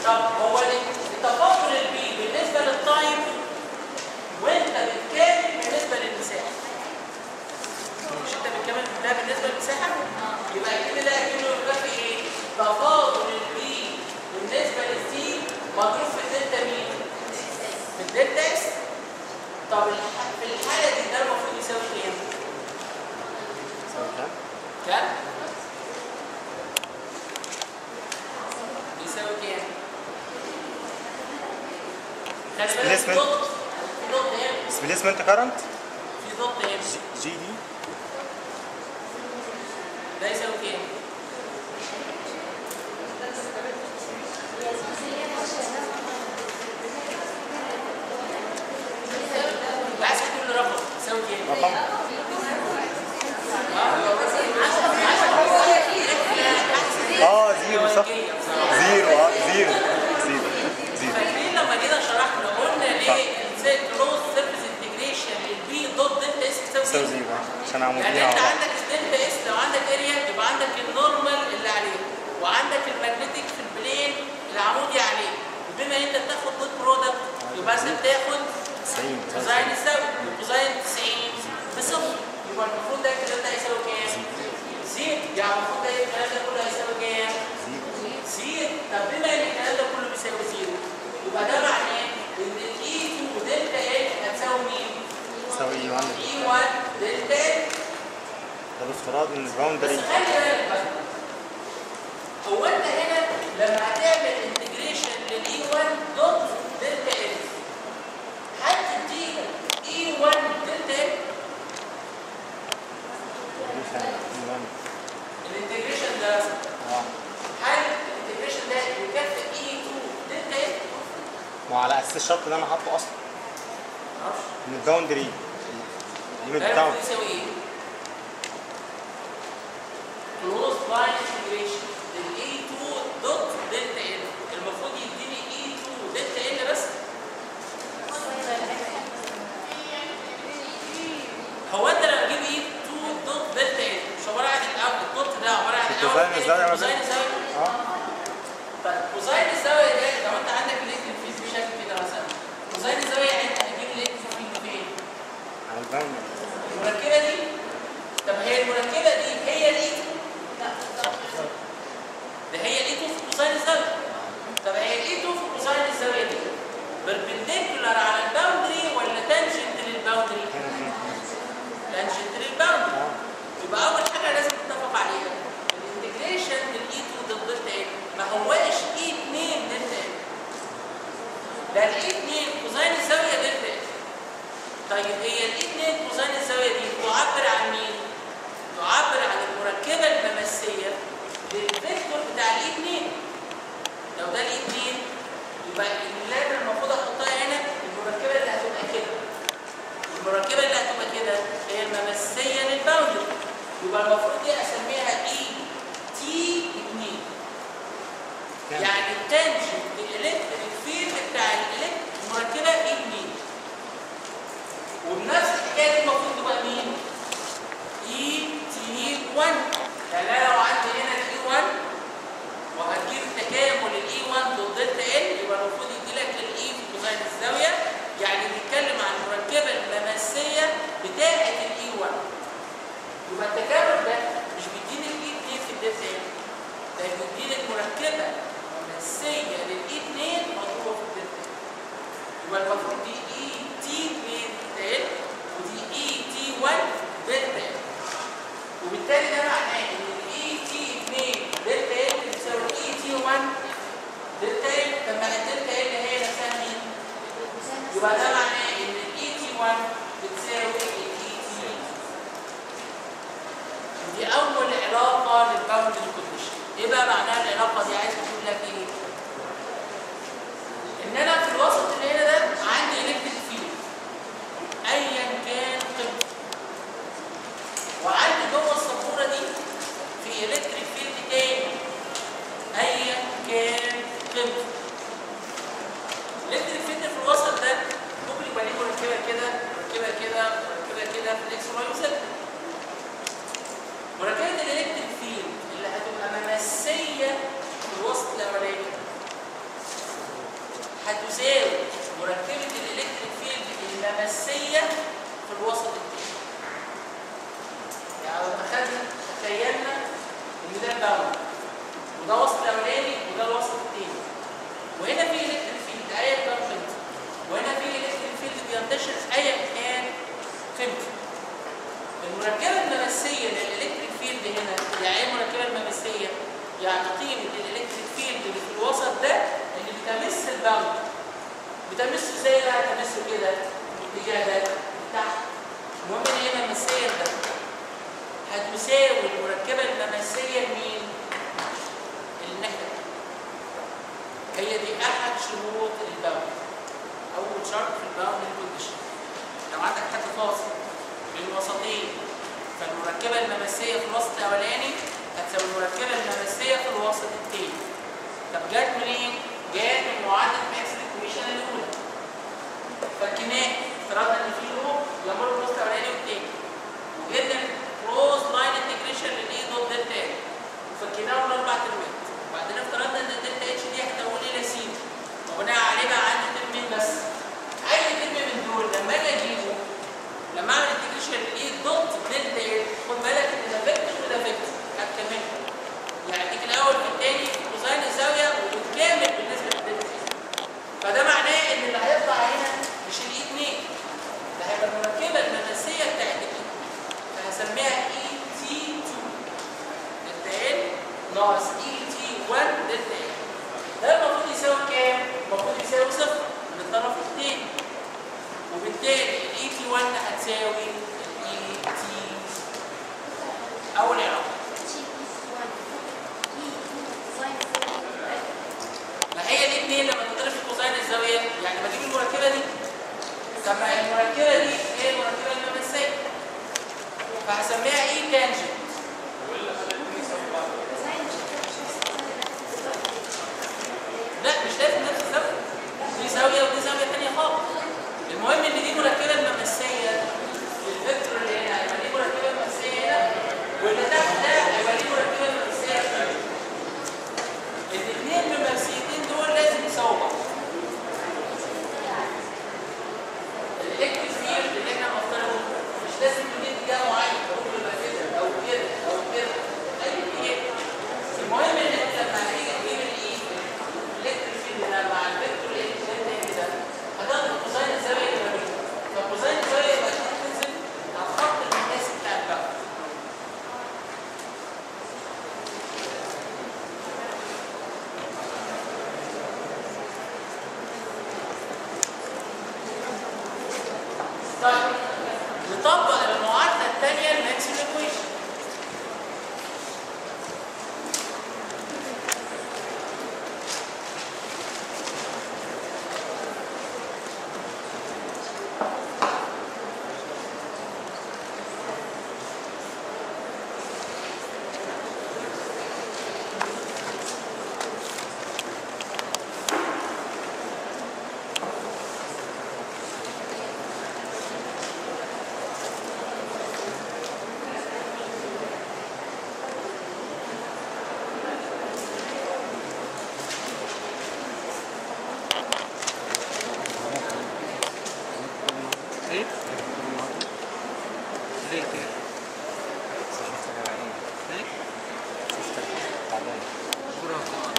طب هو التفاضل البي بالنسبه للتايم وانت بتكامل بالنسبه للمساحه مش انت بتكامل ده بالنسبه للمساحه يبقى كده ده كده يبقى في ايه تفاضل البي بالنسبه للسي مضروب في الدلتا مين في الدلتا اكس طب الح- في الحاله دي ده المفروض يساوي كام سواء كام؟ كام يساوي كام خلي بالك في Displacement. نقطة في نقطة هنا displacement current في نقطة هنا جي دي ده يساوي كام؟ عايز تقول لي رقم يساوي كام؟ رقم اه زيرو صح زيرو اه زيرو زيرو زيرو فاكرين لما جينا شرحنا قلنا ليه كلوز سيرفيس انتجريشن البي دوت دلتا اس يساوي يساوي زيرو زيرو عشان عمودين يعني على انت بعض عندك الدلتا اس لو عندك اريا يبقى عندك النورمال اللي عليه وعندك الماجنتيك في البلين العمودي عليه بما انت بتاخد دوت برودكت يبقى انت بتاخد 90 كوزاين يساوي كوزاين 90 بصفر يبقى المفروض ده الكلام ده هيساوي كام؟ زيرو يعني المفروض ده الكلام ده كله هيساوي كام؟ زيرو طب بما ان الكلام ده كله بيساوي زيرو يبقى ده معناه ان الاي 2 دلتا ال هتساوي مين؟ يساوي اي 1 اي 1 دلتا ال ده بافتراض ان بس الباوندري خلي بالك بقى هو انت هنا لما هتعمل انتجريشن للاي 1 دوت دلتا ال هتديك اي 1 دلتا ال الانتجريشن ده هل الانتجريشن ده يكفي اي 2 دلتا ال؟ وعلى اساس الشرط اللي انا حاطه اصلا معرفش ان الباوندري الليميت ده بتاعه المفروض يساوي ايه؟ كلوز لاين انتجريشن للاي 2 دوت دلتا ال المفروض يديني اي 2 دلتا ال بس هو انت لما تجيب ايه 2 دوت دلتا ال مش عباره عن الاول الدوت ده عباره عن كوزاين الزاوية ما بين- كوزاين الزاويه اه طيب كوزاين الزاويه ده لو انت عندك الكتريك فيلد بشكل كده مثلا كوزاين الزاويه يعني انت هتجيب الكتريك فيلد فين؟ على الباوندري المركبه دي طب هي المركبه دي هي الاي 2 لا ده هي الاي 2 في كوزاين الزاويه طب هي الاي 2 في كوزاين الزاويه دي بربنديكولار على الباوندري ولا تانجنت للباوندري؟ تانجنت للباوندري اه يبقى اول حاجه لازم نتفق عليها الانتجريشن للاي 2 ضد دلتا ايه ما هواش اي 2 دلتا ايه ده الاي 2 كوزين الزاويه دلتا ايه طيب هي الاي 2 كوزين الزاويه دي تعبر عن مين تعبر عن المركبه الممسيه للفيكتور بتاع الاي 2 لو ده الاي 2 يبقى اللي انا المفروض احطها هنا المركبه اللي هتبقى كده المركبه اللي هتبقى كده هي الممسيه للباوندري يبقى المفروض دي اسميها اي تي 2 يعني التنشن الالكتريك فيلد بتاع الالكتريك المركبه اي 2 وبنفس الحكايه دي المفروض تبقى مين؟ اي تي 1 يعني انا لو عندي هنا الاي 1 وهتجيب تكامل الاي 1 ضد دلتا ال يبقى المفروض يدي لك الاي في كوزين الزاويه يعني بنتكلم عن المركبه الممسيه بتاعه الاي 1 يبقى التكامل ده مش بيديني الاي 2 في الدلتا ال ده بيديني المركبه الممسيه للاي 2 مضروبه في الدلتا ال يبقى المفروض دي اي تي 2 دلتا ال ودي اي تي 1 دلتا ال وبالتالي ده معناه ان الاي تي 2 دلتا ال بتساوي اي تي 1 دلتا ال لما الدلتا ال هي نفسها مين؟ يبقى ده معناه ان الاي تي 1 بتساوي الاي تي دي اول علاقه للباوندري كونديشن ايه بقى معناها العلاقه دي عايز تقول لك ايه؟ ان انا في الوسط اللي هنا ده عندي الكتريك فيلد ايا كان قيمته وعندي جوه السبوره دي في الكتريك فيلد تاني ايا كان قيمته الالكتريك فيلد في الوسط ده ممكن يبقى ليه مركبه كده مركبه كده مركبه كده في الاكس واي وزد مركبه الالكتريك فيلد اللي هتبقى ممسيه في الوسط الاولاني وده وسط الاولاني وده الوسط الثاني وهنا في الكتريك فيلد ايا كان قيمته وهنا في الكتريك فيلد بينتشر ايا كان قيمته المركبه الممسيه للالكتريك فيلد هنا يعني ايه المركبه الممسيه؟ يعني قيمه الالكتريك فيلد اللي في الوسط ده اللي بتمس الباوند بتمسه ازاي بقى تمسه كده الاتجاه ده لتحت المهم ان هي ممسيه ده هتساوي المركبه الممسيه لمين؟ الناحيه هي دي احد شروط الباوند اول شرط في الباوند كونديشن لو عندك حد فاصل بين وسطين فالمركبه الممسيه في الوسط الاولاني هتساوي المركبه الممسيه في الوسط الثاني طب جت منين؟ جت من معادله ماكس الايكويشن الاولى فالكناء افترضنا ان في لوب يمر في الوسط الاولاني والثاني وجبنا كلوز لاين انتجريشن للاي دوت دلتا ال وفكيناه من اربع ترمات وبعدين افترضنا ان الدلتا اتش دي هتحول الى س وبناء عليه بقى عندي ترمين بس اي ترم من دول لما اجي اجيبه لما اعمل انتجريشن للاي دوت دلتا ال خد بالك ان ده فيكتور وده فيكتور هتكمله يعني اديك الاول في الثاني كوزين الزاويه وبتكامل بالنسبه للدلتا ال فده معناه ان اللي هيطلع هنا مش الاي 2 ده هيبقى المركبه الممسيه بتاعت الاي فهسميها اي تي 2 دلتا ال ناقص اي تي 1 دلتا ال ده المفروض يساوي كام؟ المفروض يساوي صفر من الطرف الثاني وبالتالي الاي تي 1 هتساوي الاي تي اول علاقه ما هي دي 2 لما تضرب في كوساين الزاويه يعني بجيب المركبه دي طب ما المركبه دي هي المركبه الممسيه فهسميها اي تانجنت لا مش لازم نفس الزاويه دي زاويه ودي زاويه ثانيه خالص المهم ان دي مركبه الممسيه للفكتور اللي هنا هيبقى دي مركبه ممسيه هنا واللي تحت ده هيبقى دي مركبه ممسيه هنا الاثنين ممسيتين دول لازم يساووا بعض الالكتريك فيلد اللي احنا بنفترضه مش لازم يكون ليه اتجاه معين ممكن يبقى كده او كده او كده اي اتجاه المهم ان انت لما هتيجي تجيب الايه الالكتريك فيلد ده مع الفيكتور الالكتريك ده هتاخد كوساين الزاويه اللي ما بينهم فكوساين الزاويه يبقى تنزل على الخط المقاسي بتاع الباور طيب نطبق المعادله الثانيه الماكسيمم ايكويشن ايه؟ ليه كده؟ ايه؟ برافو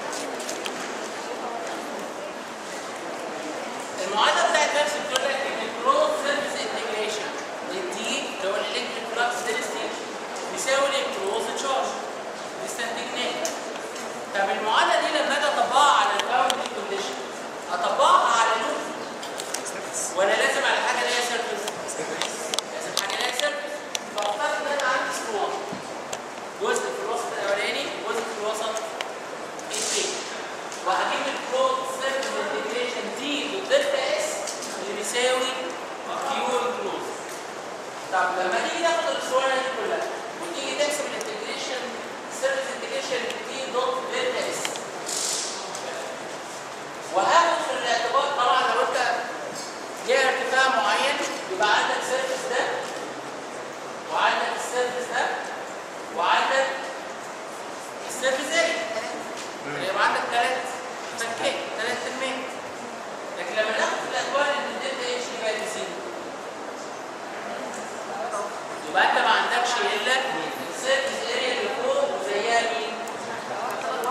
المعادله بتاعت نفس بتقول لك ان الكلوز سيرفيس انتجريشن للدي اللي هو الالكتريك فلكس دينستي بيساوي الكلوز تشارج ديستنتجنات طب المعادله دي لما اجي اطبقها على الباوندري كونديشن اطبقها على لوب ولا لازم على حاجه اللي هي سيرفيس؟ لازم حاجه اللي هي سيرفيس فافترض ان انا عندي اسطوانه جزء في الوسط الاولاني وجزء في الوسط الثاني وهجيب الكلوز سيرفيس انتجريشن دي بالدلتا اس اللي بيساوي كيو كلوز طب لما تيجي تاخد الاسطوانه دي كلها وتيجي تحسب الانتجريشن سيرفيس انتجريشن دي دوت دلتا اس وهاخد في الاعتبار طبعا لو انت ليها ارتفاع معين يبقى عندك سيرفيس ده وعندك السيرفيس ده وعندك السيرفيس اريا يبقى عندك ثلاث فكات ثلاث تنميات لكن لما ناخد في الاعتبار ان الدلتا اتش دي بقت زيرو يبقى انت ما عندكش الا السيرفيس اريا اللي فوق وزيها مين؟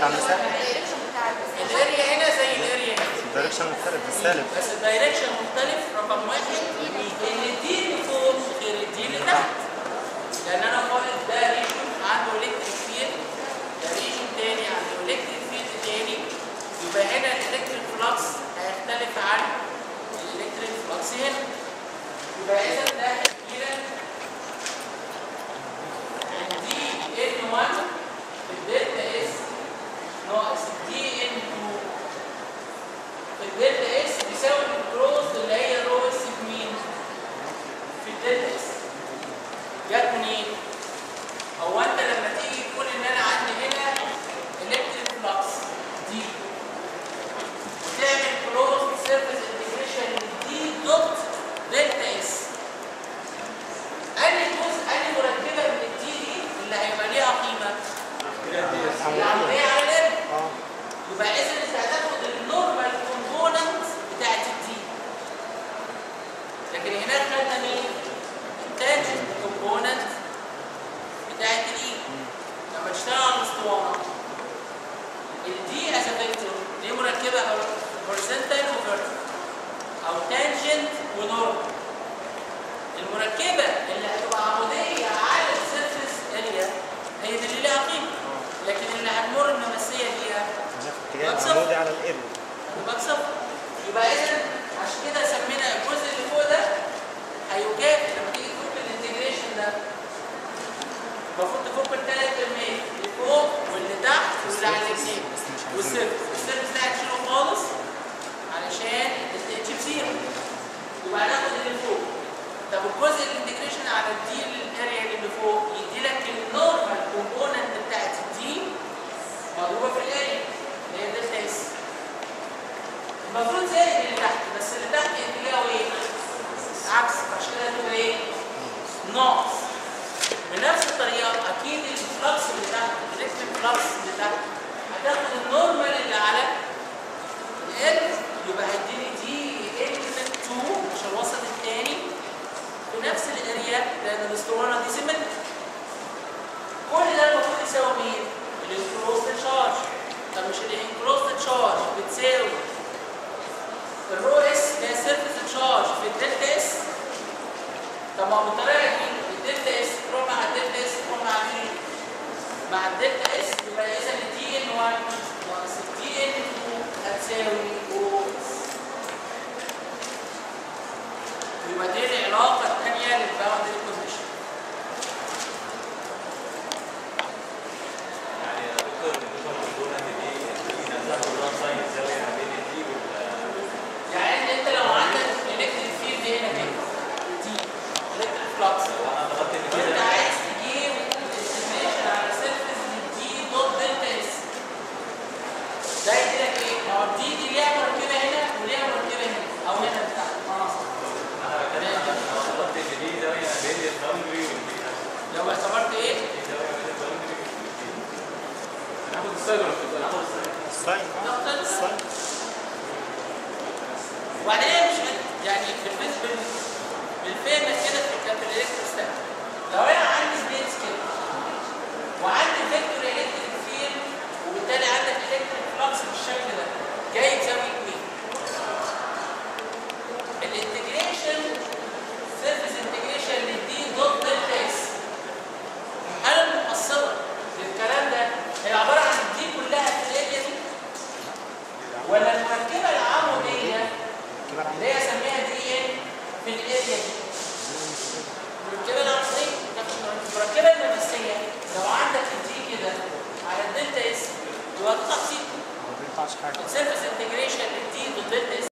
بتاع المساحه الدايركشن بتاع المساحة. الاريا هنا زي الاريا هنا الدايركشن مختلف بالسالب بس الدايركشن مختلف رقم واحد ان الدي اللي فوق غير الدي اللي تحت لان انا قلت ده ريجن عنده الكتريك فيلد ده ريجن تاني عنده الكتريك فيلد تاني يبقى هنا الالكتريك فلكس هيختلف عن الالكتريك فلكس هنا يبقى اذا ده تقريبا دي ان 1 في الدلتا اس ناقص دي ان 2 الدلتا اس بيساوي الكروس اللي هي رو اس في مين؟ في الدلتا اس. جت منين؟ هو انت لما تيجي تقول ان انا عندي هنا الكتريك فلكس دي وتعمل كلوز سيرفيس انتجريشن دي دوت دلتا اس. انهي جزء انهي مركبه من الدي دي اللي هيبقى ليها قيمه؟ العموديه على الارض. اه يبقى اذا انت هتاخد النورمال كومبوننت بتاعت الدي لكن هناك خدنا مين؟ التانجنت كومبوننت بتاعت الاي لما تشتغل على الاسطوانه الدي از فيكتور دي مركبه او هوريزونتال وفيرتيكال او تانجنت ونورمال المركبه اللي هتبقى عموديه على السيرفيس اريا هي دي اللي ليها قيمه لكن اللي هتمر الممسيه بيها اتجاه العمودي على الارض يبقى بصفر يبقى اذا عشان كده سمينا الجزء اللي فوق ده هيكافئ لما تيجي تفك الانتجريشن ده المفروض تفك الثلاث كميات اللي فوق واللي تحت واللي على الاثنين والصفر الصفر ده هتشيله خالص علشان تجيب زيرو يبقى هناخد اللي فوق طب الجزء الانتجريشن على الدي الاريا اللي فوق يدي لك النورمال كومبوننت بتاعت الدي مضروبه في الاريا اللي هي دلتا اس المفروض زي اللي تحت بس اللي تحت اتجاهه ايه؟ عكس عشان كده هتبقى ايه؟ ناقص بنفس الطريقه اكيد الفلكس اللي تحت الالكتريك فلكس اللي تحت هتاخد النورمال اللي على ال يبقى هيديني دي اليمنت 2 عشان الوسط الثاني في نفس الاريا لان الاسطوانه دي سيمتريك كل ده المفروض يساوي مين؟ الانكلوزد تشارج طب مش الانكلوزد تشارج بتساوي الرو اس اللي هي سيرفيس تشارج في الدلتا اس طب ما هو بالطريقه دي الدلتا اس تروح مع الدلتا اس تروح مع مين؟ مع الدلتا اس يبقى اذا الدي ان 1 ناقص الدي ان 2 هتساوي او اس يبقى دي العلاقه الثانيه للباوندري كونديشن يعني يا دكتور النقطة الموضوع ان دي دي نازلة كلها ساين زاوية ما بين الدي وال يعني انت لو عندك الكتريك فيلد هنا كده دي الكتريك فلكس وانا ضغطت ان وانت كده عايز تجيب الاستيميشن على سيرفيس دي دوت دلتا اس ده يديلك ايه؟ ما هو دي دي ليها مركبه هنا وليها مركبه هنا او هنا تحت خلاص انا بتكلم عن انا ضغطت ان دي زاوية ما بين الباوندري والدي لو اعتبرت ايه؟ دي زاوية ما بين الباوندري والدي ناخد السايد ولا الفضاء؟ ناخد الساين الساين اه نقطه